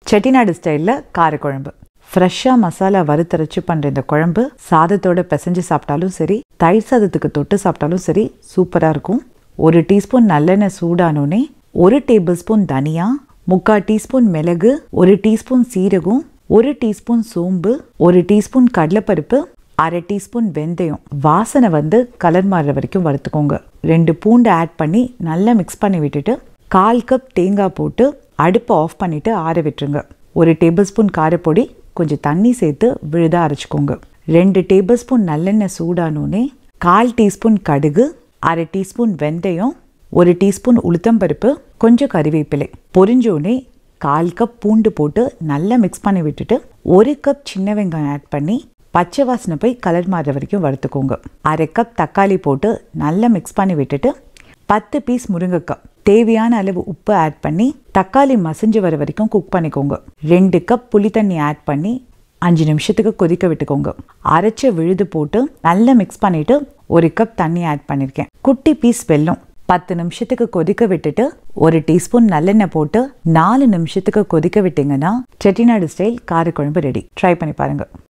செட்டிநாடு ஸ்டைலில் காரக்குழம்பு ஃப்ரெஷ்ஷாக மசாலா வறுத்தரைச்சு பண்ணுற இந்த குழம்பு சாதத்தோட பிசைஞ்சு சாப்பிட்டாலும் சரி தயிர் சாதத்துக்கு தொட்டு சாப்பிட்டாலும் சரி சூப்பராக இருக்கும் ஒரு டீஸ்பூன் நல்லெண்ணெய் சூடானோடனே ஒரு டேபிள் ஸ்பூன் தனியா முக்கால் டீஸ்பூன் மிளகு ஒரு டீஸ்பூன் சீரகம் ஒரு டீஸ்பூன் சோம்பு ஒரு டீஸ்பூன் கடலைப்பருப்பு அரை டீஸ்பூன் வெந்தயம் வாசனை வந்து கலர் மாறுற வரைக்கும் வறுத்துக்கோங்க ரெண்டு பூண்டு ஆட் பண்ணி நல்லா மிக்ஸ் பண்ணி விட்டுட்டு கால் கப் தேங்காய் போட்டு அடுப்பை ஆஃப் பண்ணிட்டு ஆற விட்டுருங்க ஒரு டேபிள் ஸ்பூன் காரப்பொடி கொஞ்சம் தண்ணி சேர்த்து விழுதா அரைச்சிக்கோங்க ரெண்டு டேபிள் ஸ்பூன் நல்லெண்ணெய் சூடானோடனே கால் டீஸ்பூன் கடுகு அரை டீஸ்பூன் வெந்தயம் ஒரு டீஸ்பூன் உளுத்தம்பருப்பு கொஞ்சம் கறிவேப்பிலை பொரிஞ்சோடனே கால் கப் பூண்டு போட்டு நல்லா மிக்ஸ் பண்ணி விட்டுட்டு ஒரு கப் சின்ன வெங்காயம் ஆட் பண்ணி பச்சை வாசனை போய் கலர் மாறுற வரைக்கும் வறுத்துக்கோங்க அரை கப் தக்காளி போட்டு நல்லா மிக்ஸ் பண்ணி விட்டுட்டு பத்து பீஸ் முருங்கைக்காய் தேவையான அளவு உப்பு ஆட் பண்ணி தக்காளி மசிஞ்சு வர வரைக்கும் குக் பண்ணிக்கோங்க ரெண்டு கப் புளி தண்ணி ஆட் பண்ணி அஞ்சு நிமிஷத்துக்கு கொதிக்க விட்டுக்கோங்க அரைச்ச விழுது போட்டு நல்லா மிக்ஸ் பண்ணிட்டு ஒரு கப் தண்ணி ஆட் பண்ணியிருக்கேன் குட்டி பீஸ் வெல்லம் பத்து நிமிஷத்துக்கு கொதிக்க விட்டுட்டு ஒரு டீஸ்பூன் நல்லெண்ணெய் போட்டு நாலு நிமிஷத்துக்கு கொதிக்க விட்டீங்கன்னா செட்டிநாடு ஸ்டைல் காரக்குழம்பு ரெடி ட்ரை பண்ணி பாருங்க